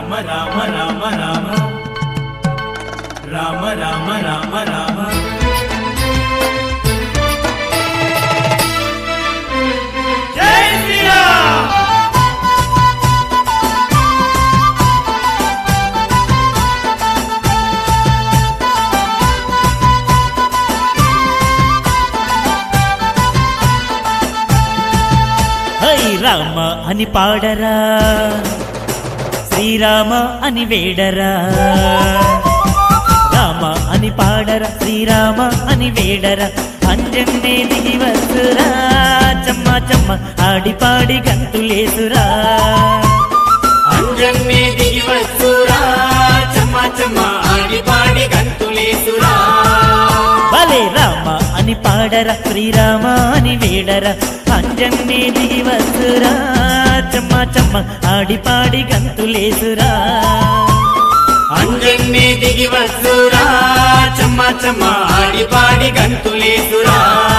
రామ రామ రామ రామ రామ రామ రామ రామ జై శ్రీరామ్ హై రామ అని పాడరా శ్రీరామ అని వేడరా రామ అని పాడరా శ్రీరామ అని వేడరా అంజన్నే దిగి వస్తురా చమ్మ చమ్మ ఆడి పాడి గంతులేసురా అంజన్నే దిగి వచ్చురా చమ్మ చమ్మ ఆడి పాడి గంతులేసురా భలే రామ అని పాడరా శ్రీరామ అని వేడరా అంజన్నే దిగి వస్తురా చమ్మ చమ్మ ఆడి పాడి గంతులేసురా అంజన్నే దిగి వచ్చురా చమ్మ చమ్మ ఆడి పాడి గంతులేసురా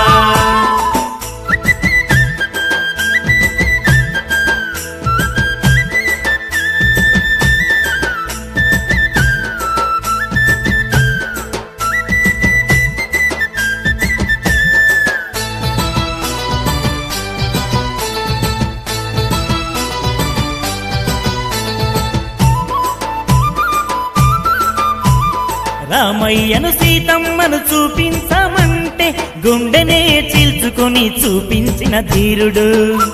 రామయ్యను సీతమ్మను చూపించమంటే గుండెనే చీల్చుకొని చూపించిన ధీరుడు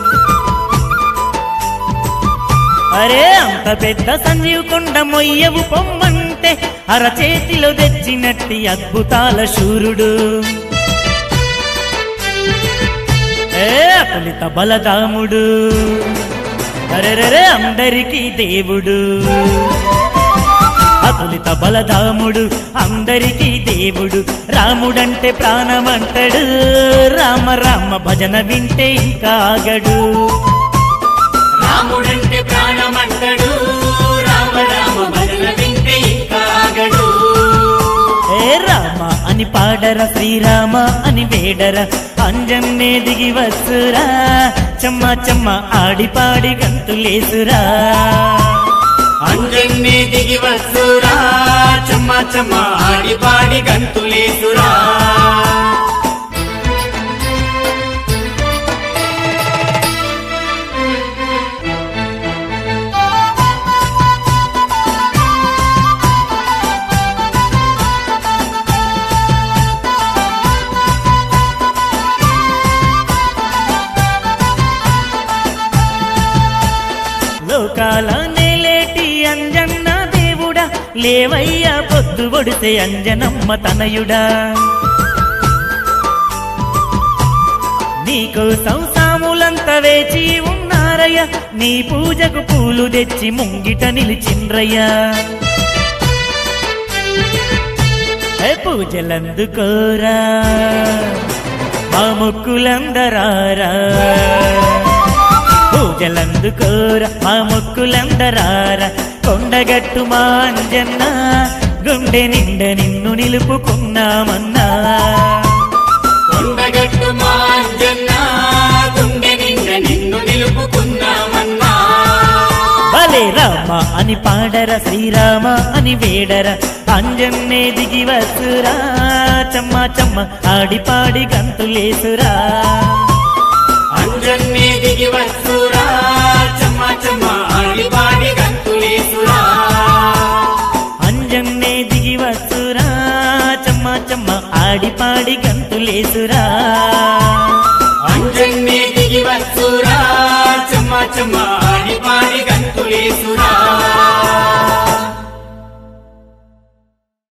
అరే అంత పెద్ద సంజీవ్ కొండ మొయ్యవు పొమ్మంటే అరచేతిలో తెచ్చినట్టి అద్భుతాల శూరుడు ఏ అతులిత బలదాముడు అరెరెరే అందరికీ దేవుడు అతులిత బలధాముడు అందరికీ దేవుడు రాముడంటే ప్రాణమంటడు రామ రామ భజన వింటే ఇంకా ఆగడు రాముడంటే ప్రాణమంటడు రామ రామ భజన వింటే ఇంకా ఆగడు ఏ రామ అని పాడర శ్రీరామ అని వేడర అంజన్నే దిగి వస్తురా చెమ్మ చెమ్మ ఆడి పాడి గంతులేసురా అంజన్నే దిగి వచ్చురా చమ్మ చమ్మ ఆడి పాడి గంతులేసురా లోకాల నేలేటి అంజన్న దేవుడా లేవయ్యా పొద్దు ఒడితే అంజనమ్మ తనయుడా నీకు సంసాములంతా వేచి ఉన్నారయ్య నీ పూజకు పూలు తెచ్చి ముంగిట నిలిచిండ్రయ్యా ఏ పూజలందుకోరా మా మొక్కులందరారా పూజలందుకోర మా మొక్కులందరార కొండగట్టు మా అంజన్న గుండె నిండ నిన్ను నిలుపుకున్నామన్నా కొండగట్టు మా అంజన్న గుండె నిండ నిన్ను నిలుపుకున్నామన్నా భలే రామ అని పాడర శ్రీరామ అని వేడర అంజన్నే దిగి వసురా చమ్మ చమ్మ ఆడి పాడి గంతులేసురా అంజన్నే దిగి వచ్చురా చమ్మ చమ్మ ఆడి పాడి గంతులేసురా అంజన్నే దిగి వసురా చమ్మ చమ్మ ఆడి పాడి గంతులేసురా అంజన్నే దిగి వచ్చురా చమ్మ చమ్మ ఆడి పాడి గంతులేసురా